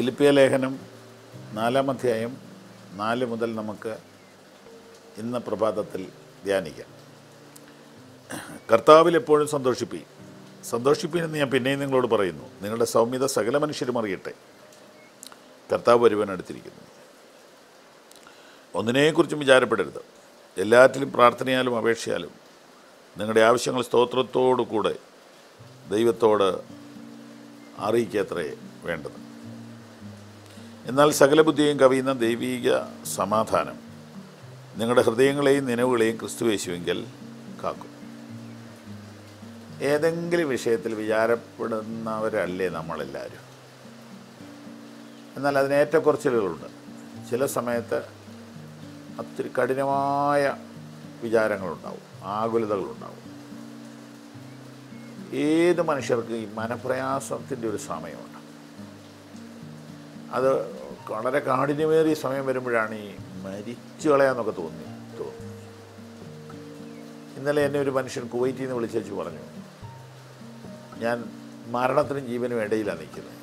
ഫിലിപ്പിയ ലേഖനം നാലാം അധ്യായം നാല് മുതൽ നമുക്ക് ഇന്ന് പ്രഭാതത്തിൽ ധ്യാനിക്കാം കർത്താവിൽ എപ്പോഴും സന്തോഷിപ്പി സന്തോഷിപ്പീനെന്ന് ഞാൻ പിന്നെയും നിങ്ങളോട് പറയുന്നു നിങ്ങളുടെ സൗമ്യത സകല മനുഷ്യരും അറിയട്ടെ കർത്താവ് ഒരുവൻ അടുത്തിരിക്കുന്നു ഒന്നിനെക്കുറിച്ചും വിചാരപ്പെടരുത് എല്ലാറ്റിലും പ്രാർത്ഥനയാലും അപേക്ഷയാലും നിങ്ങളുടെ ആവശ്യങ്ങൾ സ്തോത്രത്തോടു കൂടെ ദൈവത്തോട് അറിയിക്കത്രേ വേണ്ടത് എന്നാൽ സകല ബുദ്ധിയും കവിയുന്ന ദൈവീക സമാധാനം നിങ്ങളുടെ ഹൃദയങ്ങളെയും നിലവുകളെയും ക്രിസ്തുവേശുവെങ്കിൽ കാക്കും ഏതെങ്കിലും വിഷയത്തിൽ വിചാരപ്പെടുന്നവരല്ലേ നമ്മളെല്ലാവരും എന്നാൽ അതിന് ഏറ്റക്കുറച്ചിലുകളുണ്ട് ചില സമയത്ത് ഒത്തിരി കഠിനമായ വിചാരങ്ങളുണ്ടാവും ആകുലതകളുണ്ടാവും ഏത് മനുഷ്യർക്ക് ഈ മനപ്രയാസത്തിൻ്റെ ഒരു സമയമുണ്ട് അത് വളരെ കാഠിന്യമേറിയ സമയം വരുമ്പോഴാണ് ഈ മരിച്ചു കളയാന്നൊക്കെ തോന്നി തോന്നി ഇന്നലെ എന്നെ ഒരു മനുഷ്യൻ കുവൈറ്റിൽ നിന്ന് വിളിച്ചേച്ച് പറഞ്ഞു ഞാൻ മരണത്തിനും ജീവനും ഇടയിലാണ് നിൽക്കുന്നത്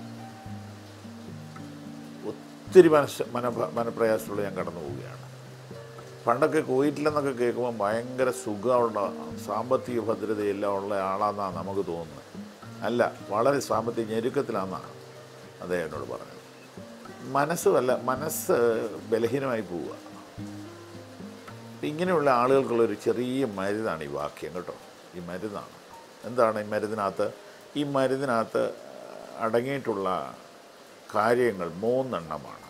ഒത്തിരി മനസ്സ് മന മനപ്രയാസത്തിലൂടെ ഞാൻ കടന്നു പോവുകയാണ് പണ്ടൊക്കെ കുവൈറ്റിലെന്നൊക്കെ കേൾക്കുമ്പോൾ ഭയങ്കര സുഖമുള്ള സാമ്പത്തിക ഭദ്രതയെല്ലാം ഉള്ള ആളാണെന്നാണ് നമുക്ക് തോന്നുന്നത് അല്ല വളരെ സാമ്പത്തിക ഞെരുക്കത്തിലാണെന്നാണ് അദ്ദേഹം എന്നോട് പറഞ്ഞത് മനസ്സുമല്ല മനസ്സ് ബലഹീനമായി പോവുക ഇങ്ങനെയുള്ള ആളുകൾക്കുള്ളൊരു ചെറിയ മരുന്നാണ് ഈ വാക്യം കേട്ടോ ഈ മരുന്നാണ് എന്താണ് ഈ മരുന്നിനകത്ത് ഈ മരുന്നിനകത്ത് അടങ്ങിയിട്ടുള്ള കാര്യങ്ങൾ മൂന്നെണ്ണമാണ്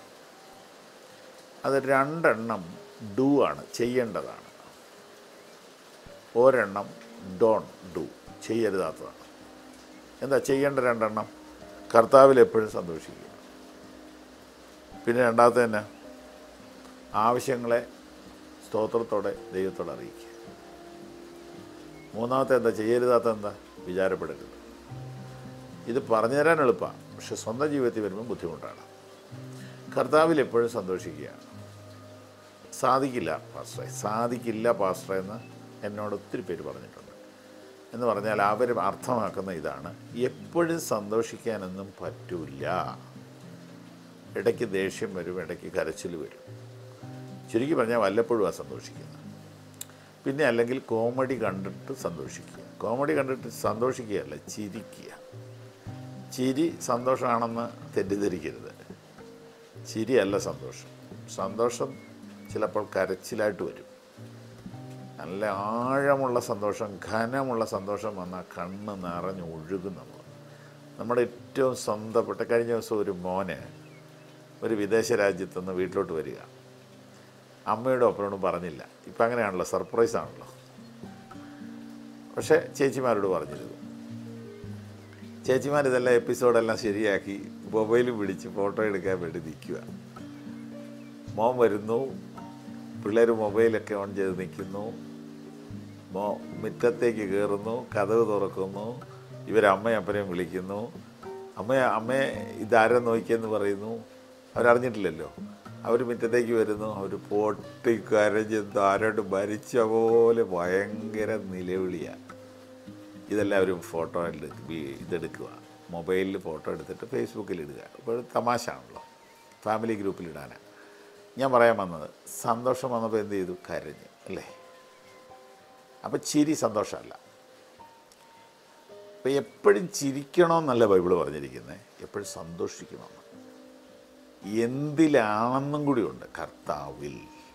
അത് രണ്ടെണ്ണം ഡു ആണ് ചെയ്യേണ്ടതാണ് ഒരെണ്ണം ഡോൺ ഡു ചെയ്യരുതാത്തതാണ് എന്താ ചെയ്യേണ്ട രണ്ടെണ്ണം കർത്താവിൽ എപ്പോഴും സന്തോഷിക്കുക പിന്നെ രണ്ടാമത്തെ തന്നെ ആവശ്യങ്ങളെ സ്തോത്രത്തോടെ ദൈവത്തോടെ അറിയിക്കുക മൂന്നാമത്തെ എന്താ ചെയ്യരുതാത്ത എന്താ വിചാരപ്പെടരുത് ഇത് പറഞ്ഞു തരാൻ എളുപ്പമാണ് പക്ഷെ സ്വന്തം ജീവിതത്തിൽ വരുമ്പോൾ ബുദ്ധിമുട്ടാണ് കർത്താവിൽ എപ്പോഴും സന്തോഷിക്കുക സാധിക്കില്ല പാസ്റ്ററെ സാധിക്കില്ല പാസ്റ്ററെ എന്ന് എന്നോട് ഒത്തിരി പേര് പറഞ്ഞിട്ടുണ്ട് എന്ന് പറഞ്ഞാൽ അവർ അർത്ഥമാക്കുന്ന ഇതാണ് എപ്പോഴും സന്തോഷിക്കാനൊന്നും പറ്റൂല ഇടയ്ക്ക് ദേഷ്യം വരും ഇടയ്ക്ക് കരച്ചിൽ വരും ചുരുക്കി പറഞ്ഞാൽ വല്ലപ്പോഴും ആ സന്തോഷിക്കുന്നത് പിന്നെ അല്ലെങ്കിൽ കോമഡി കണ്ടിട്ട് സന്തോഷിക്കുക കോമഡി കണ്ടിട്ട് സന്തോഷിക്കുകയല്ല ചിരിക്കുക ചിരി സന്തോഷമാണെന്ന് തെറ്റിദ്ധരിക്കരുത് ചിരിയല്ല സന്തോഷം സന്തോഷം ചിലപ്പോൾ കരച്ചിലായിട്ട് വരും നല്ല ആഴമുള്ള സന്തോഷം ഘനമുള്ള സന്തോഷം വന്നാൽ കണ്ണ് നിറഞ്ഞ് ഒഴുകും നമ്മൾ നമ്മുടെ ഏറ്റവും സ്വന്തപ്പെട്ട കഴിഞ്ഞ ദിവസം ഒരു മോന് ഒരു വിദേശ രാജ്യത്തു നിന്ന് വീട്ടിലോട്ട് വരിക അമ്മയുടെ ഒപ്പനോടും പറഞ്ഞില്ല ഇപ്പം അങ്ങനെയാണല്ലോ സർപ്രൈസ് ആണല്ലോ പക്ഷേ ചേച്ചിമാരോട് പറഞ്ഞിരുന്നു ചേച്ചിമാർ ഇതെല്ലാം എപ്പിസോഡെല്ലാം ശരിയാക്കി മൊബൈലും പിടിച്ച് ഫോട്ടോ എടുക്കാൻ വേണ്ടി നിൽക്കുക മോൻ വരുന്നു പിള്ളേർ മൊബൈലൊക്കെ ഓൺ ചെയ്ത് നിൽക്കുന്നു മോ മുറ്റത്തേക്ക് കയറുന്നു കഥവ് തുറക്കുന്നു ഇവരമ്മയും അപ്പനെയും വിളിക്കുന്നു അമ്മ അമ്മയെ ഇതാരം നോക്കിയെന്ന് പറയുന്നു അവരറിഞ്ഞിട്ടില്ലല്ലോ അവർ മുറ്റത്തേക്ക് വരുന്നു അവർ പൊട്ടി കരഞ്ഞ് ആരോട് മരിച്ച പോലെ ഭയങ്കര നിലവിളിയാണ് ഇതെല്ലാവരും ഫോട്ടോ ഇതെടുക്കുക മൊബൈലിൽ ഫോട്ടോ എടുത്തിട്ട് ഫേസ്ബുക്കിൽ ഇടുക ഇപ്പോൾ തമാശ ആണല്ലോ ഫാമിലി ഗ്രൂപ്പിൽ ഇടാനാണ് ഞാൻ പറയാൻ വന്നത് സന്തോഷം വന്നപ്പോൾ എന്ത് ചെയ്തു കരഞ്ഞ് അല്ലേ അപ്പോൾ ചിരി സന്തോഷമല്ല അപ്പോൾ എപ്പോഴും ചിരിക്കണമെന്നല്ല ബൈബിൾ പറഞ്ഞിരിക്കുന്നത് എപ്പോഴും സന്തോഷിക്കണമെന്ന് എന്തിലാണെന്നും കൂടിയുണ്ട് കർത്താവിൽ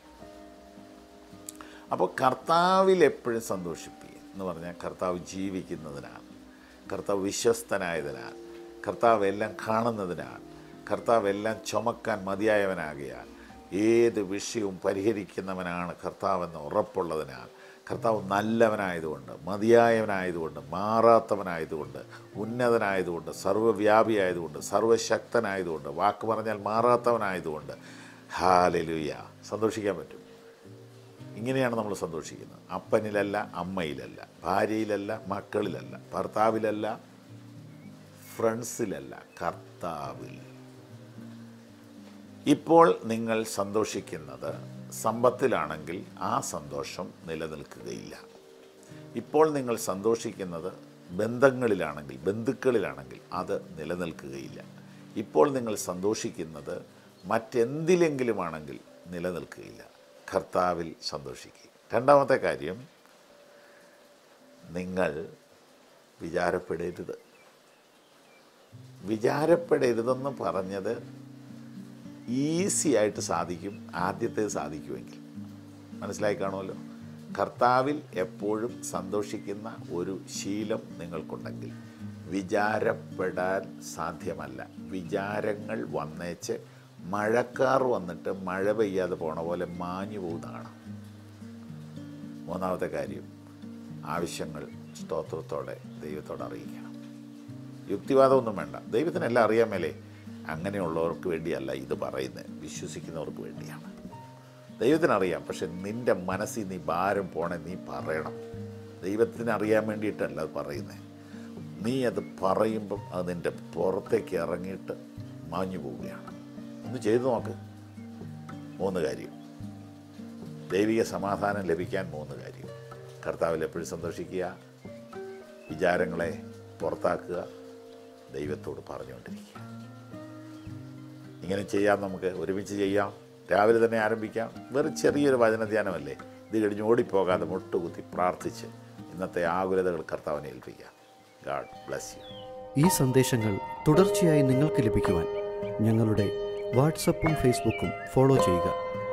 അപ്പോൾ കർത്താവിൽ എപ്പോഴും സന്തോഷിപ്പിക്കുക എന്ന് പറഞ്ഞാൽ കർത്താവ് ജീവിക്കുന്നതിനാൽ കർത്താവ് വിശ്വസ്തനായതിനാൽ കർത്താവ് എല്ലാം കാണുന്നതിനാൽ കർത്താവ് എല്ലാം ചുമക്കാൻ മതിയായവനാകിയാൽ ഏത് വിഷയവും പരിഹരിക്കുന്നവനാണ് കർത്താവെന്ന് ഉറപ്പുള്ളതിനാൽ കർത്താവ് നല്ലവനായതുകൊണ്ട് മതിയായവനായതുകൊണ്ട് മാറാത്തവനായതുകൊണ്ട് ഉന്നതനായതുകൊണ്ട് സർവ്വവ്യാപിയായതുകൊണ്ട് സർവശക്തനായതുകൊണ്ട് വാക്ക് പറഞ്ഞാൽ മാറാത്തവനായതുകൊണ്ട് ഹാലലുയ സന്തോഷിക്കാൻ പറ്റും ഇങ്ങനെയാണ് നമ്മൾ സന്തോഷിക്കുന്നത് അപ്പനിലല്ല അമ്മയിലല്ല ഭാര്യയിലല്ല മക്കളിലല്ല ഭർത്താവിലല്ല ഫ്രണ്ട്സിലല്ല കർത്താവിൽ ഇപ്പോൾ നിങ്ങൾ സന്തോഷിക്കുന്നത് സമ്പത്തിലാണെങ്കിൽ ആ സന്തോഷം നിലനിൽക്കുകയില്ല ഇപ്പോൾ നിങ്ങൾ സന്തോഷിക്കുന്നത് ബന്ധങ്ങളിലാണെങ്കിൽ ബന്ധുക്കളിലാണെങ്കിൽ അത് നിലനിൽക്കുകയില്ല ഇപ്പോൾ നിങ്ങൾ സന്തോഷിക്കുന്നത് മറ്റെന്തിലെങ്കിലുമാണെങ്കിൽ നിലനിൽക്കുകയില്ല കർത്താവിൽ സന്തോഷിക്കുക രണ്ടാമത്തെ കാര്യം നിങ്ങൾ വിചാരപ്പെടരുത് വിചാരപ്പെടരുതെന്ന് പറഞ്ഞത് ഈസി ആയിട്ട് സാധിക്കും ആദ്യത്തെ സാധിക്കുമെങ്കിൽ മനസ്സിലായി കാണുമല്ലോ കർത്താവിൽ എപ്പോഴും സന്തോഷിക്കുന്ന ഒരു ശീലം നിങ്ങൾക്കുണ്ടെങ്കിൽ വിചാരപ്പെടാൻ സാധ്യമല്ല വിചാരങ്ങൾ വന്നേച്ച് മഴക്കാർ വന്നിട്ട് മഴ പെയ്യാതെ പോണ പോലെ മാഞ്ഞു പോകുന്ന കാണാം മൂന്നാമത്തെ കാര്യം ആവശ്യങ്ങൾ സ്തോത്രത്തോടെ ദൈവത്തോട് അറിയിക്കണം യുക്തിവാദമൊന്നും വേണ്ട ദൈവത്തിനെല്ലാം അറിയാൻ മേലേ അങ്ങനെയുള്ളവർക്ക് വേണ്ടിയല്ല ഇത് പറയുന്നത് വിശ്വസിക്കുന്നവർക്ക് വേണ്ടിയാണ് ദൈവത്തിനറിയാം പക്ഷെ നിൻ്റെ മനസ്സിൽ നീ ഭാരം പോണേ നീ പറയണം ദൈവത്തിന് അറിയാൻ വേണ്ടിയിട്ടല്ല അത് പറയുന്നത് നീ അത് പറയുമ്പം അത് നിൻ്റെ പുറത്തേക്ക് ഇറങ്ങിയിട്ട് മാഞ്ഞു പോവുകയാണ് ഒന്ന് ചെയ്തു നോക്ക് മൂന്ന് കാര്യം ദൈവിക സമാധാനം ലഭിക്കാൻ മൂന്ന് കാര്യം കർത്താവിൽ എപ്പോഴും സന്തോഷിക്കുക വിചാരങ്ങളെ പുറത്താക്കുക ദൈവത്തോട് പറഞ്ഞുകൊണ്ടിരിക്കുക ഇങ്ങനെ ചെയ്യാം നമുക്ക് ഒരുമിച്ച് ചെയ്യാം രാവിലെ തന്നെ ആരംഭിക്കാം വെറും ചെറിയൊരു വചനധ്യാനമല്ലേ ഇത് കഴിഞ്ഞ് ഓടിപ്പോകാതെ മുട്ടുകുത്തി പ്രാർത്ഥിച്ച് ഇന്നത്തെ ആകുലതകൾ കർത്താവിനെ ഏൽപ്പിക്കാം ഗാഡ് ബ്ലസ് യു ഈ സന്ദേശങ്ങൾ തുടർച്ചയായി നിങ്ങൾക്ക് ലഭിക്കുവാൻ ഞങ്ങളുടെ വാട്സപ്പും ഫേസ്ബുക്കും ഫോളോ ചെയ്യുക